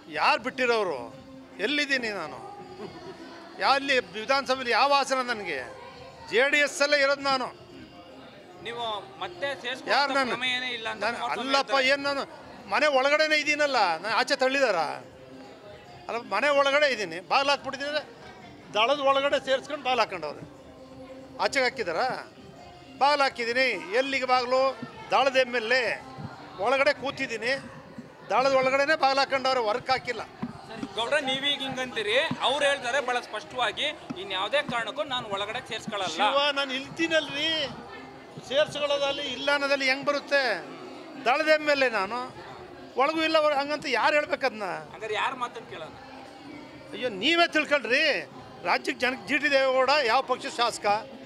ಯಾರು ಬಿಟ್ಟಿರೋರು ಎಲ್ಲಿದ್ದೀನಿ ನಾನು ಎಲ್ಲಿ ವಿಧಾನಸಭೆಯಲ್ಲಿ ಯಾವ ಆಸನ ನನಗೆ ಜೆ ಡಿ ಎಸ್ ಅಲ್ಲೇ ಇರೋದು ನಾನು ನೀವು ಮತ್ತೆ ಯಾರು ಸೇರಿಸ್ಕೊಳ್ಳೋ ನಾನು ಪ್ರಮೇಯನೇ ಇಲ್ಲ ಅಂತ ನಾನು ಕುಮಾರಸ್ವಾಮಿ ಅಲ್ಲಪ್ಪ ಹೇಳ್ತಾರೆ. ಏನು ನಾನು ಮನೆ ಒಳಗಡೆನೇ ಇದ್ದೀನಲ್ಲ ನಾನು ಆಚೆ ತಳ್ಳಿದಾರ ಅಲ್ಲ ಮನೆ ಒಳಗಡೆ ಇದ್ದೀನಿ ಬಾಗಿಲು ಹಾಕ್ಬಿಟ್ಟಿದ್ದೀನಿ ದಳದ ಒಳಗಡೆ ಸೇರಿಸ್ಕೊಂಡು ಬಾಗಿಲು ಹಾಕೊಂಡವ್ರೆ ಆಚೆಗೆ ಹಾಕಿದಾರ ಬಾಗಿಲು ಹಾಕಿದ್ದೀನಿ ಎಲ್ಲಿಗೆ ಬಾಗಿಲು ದಾಳದ ಎಮ್ ಎಲ್ ಎ ಒಳಗಡೆ ಕೂತಿದ್ದೀನಿ ದಾಳದ ಒಳಗಡೆನೇ ಬಾಗಿಲು ಹಾಕೊಂಡವ್ರೆ ವರ್ಕ್ ಹಾಕಿಲ್ಲ ಗೌಡ್ರ ನೀವೀಗ ಹಿಂಗಂತೀರಿ ಅವ್ರು ಹೇಳ್ತಾರೆ ಬಹಳ ಸ್ಪಷ್ಟವಾಗಿ ಇನ್ ಯಾವುದೇ ಕಾರಣಕ್ಕೂ ನಾನು ಒಳಗಡೆ ಸೇರ್ಸ್ಕೊಳ್ಳಲ್ಲ ಶಿವ ನಾನು ಇಲ್ತೀನಲ್ರಿ ಸೇರ್ಸ್ಕೊಳ್ಳೋದಲ್ಲಿ ಇಲ್ಲ ಅನ್ನೋದಲ್ಲಿ ಹೆಂಗೆ ಬರುತ್ತೆ ದಳದ ಎಮ್ ಎಲ್ ಎ ನಾನು ಒಳಗೂ ಇಲ್ಲ ಹೊರ- ಹಂಗಂತ ಯಾರು ಹೇಳ್ಬೇಕದ್ನ ಹಂಗಾರೆ ಯಾರ ಮಾತನ್ನು ಕೇಳೋಣ ಅಯ್ಯೋ ನೀವೇ ತಿಳ್ಕೊಳ್ರಿ ರಾಜ್ಯಕ್ಕೆ ಜನಕ್ಕೆ ಜಿ ಟಿ ದೇವೇಗೌಡ ಯಾವ ಪಕ್ಷದ ಶಾಸಕ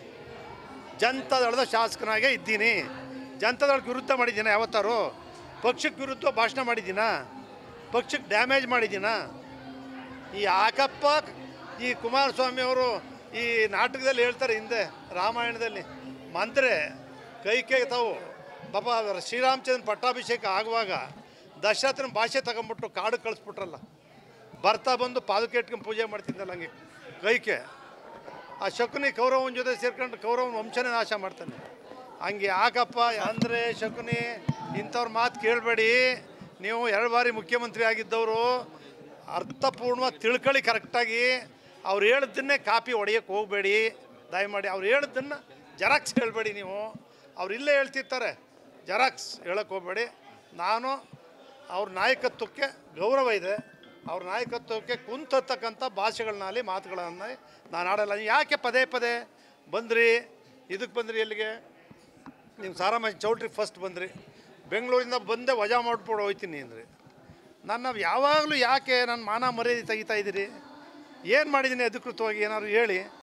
ಜನತಾದಳದ ಶಾಸಕನಾಗೇ ಇದ್ದೀನಿ ಜನತಾದಳಕ್ಕೆ ವಿರುದ್ಧ ಮಾಡಿದ್ದೀನ ಯಾವತ್ತಾರು ಪಕ್ಷಕ್ಕೆ ವಿರುದ್ಧ ಭಾಷಣ ಮಾಡಿದ್ದೀನ ಪಕ್ಷಕ್ಕೆ ಡ್ಯಾಮೇಜ್ ಮಾಡಿದ್ದೀನ ಈ ಯಾಕಪ್ಪ ಈ ಕುಮಾರಸ್ವಾಮಿ ಅವರು ಈ ನಾಟಕದಲ್ಲಿ ಹೇಳ್ತಾರೆ ಹಿಂದೆ ರಾಮಾಯಣದಲ್ಲಿ ಮಂತ್ರೆ ಕೈ ಕೈ ತಾವು ಪಾಪ ಶ್ರೀರಾಮಚಂದ್ರ ಪಟ್ಟಾಭಿಷೇಕ ಆಗುವಾಗ ದಶರಥನ ಭಾಷೆ ತಗೊಂಬಿಟ್ಟು ಕಾಡು ಕಳಿಸ್ಬಿಟ್ರಲ್ಲ ಬರ್ತಾ ಬಂದು ಪಾದುಕೆ ಇಟ್ಕೊಂಡು ಪೂಜೆ ಮಾಡ್ತಿದ್ದಲ್ಲ ಹಂಗೆ ಕೈಕೆ ಆ ಶಕುನಿ ಕೌರವನ ಜೊತೆ ಸೇರ್ಕೊಂಡು ಕೌರವನ ವಂಶನೇ ನಾಶ ಮಾಡ್ತಾನೆ ಹಂಗೆ ಯಾಕಪ್ಪ ಅಂದರೆ ಶಕುನಿ ಇಂಥವ್ರ ಮಾತು ಕೇಳಬೇಡಿ ನೀವು ಎರಡು ಬಾರಿ ಮುಖ್ಯಮಂತ್ರಿ ಆಗಿದ್ದವರು ಅರ್ಥಪೂರ್ಣವಾಗಿ ತಿಳ್ಕೊಳ್ಳಿ ಕರೆಕ್ಟಾಗಿ ಅವ್ರು ಹೇಳಿದ್ದನ್ನೇ ಕಾಪಿ ಹೊಡೆಯೋಕ್ಕೆ ಹೋಗಬೇಡಿ ದಯಮಾಡಿ ಅವ್ರು ಹೇಳಿದ್ದನ್ನು ಜೆರಾಕ್ಸ್ ಹೇಳಬೇಡಿ ನೀವು ಅವ್ರು ಇಲ್ಲೇ ಹೇಳ್ತಿರ್ತಾರೆ ಜೆರಾಕ್ಸ್ ಹೇಳಕ್ಕೆ ಹೋಗಬೇಡಿ ನಾನು ಅವ್ರ ನಾಯಕತ್ವಕ್ಕೆ ಗೌರವ ಇದೆ ಅವ್ರ ನಾಯಕತ್ವಕ್ಕೆ ಕುಂತತಕ್ಕಂಥ ಭಾಷೆಗಳನ್ನಾಗಲಿ ಮಾತುಗಳನ್ನ ನಾನು ಆಡಲ್ಲ ಯಾಕೆ ಪದೇ ಪದೇ ಬಂದ್ರಿ ಇದಕ್ಕೆ ಬಂದ್ರಿ ಎಲ್ಲಿಗೆ ನೀವು ಸಾರಾಮ ಚೌಟ್ರಿ ಫಸ್ಟ್ ಬಂದ್ರಿ ಬೆಂಗಳೂರಿಂದ ಬಂದೇ ವಜಾ ಮಾಡ್ಬಿಟ್ಟು ಹೋಯ್ತೀನಿ ಅಂದ್ರಿ ನನ್ನ ಯಾವಾಗಲೂ ಯಾಕೆ ನನ್ನ ಮಾನ ಮರ್ಯಾದೆ ತೆಗಿತಾ ಇದ್ದೀರಿ ಏನು ಮಾಡಿದ್ದೀನಿ ಅಧಿಕೃತವಾಗಿ ಏನಾದ್ರು ಹೇಳಿ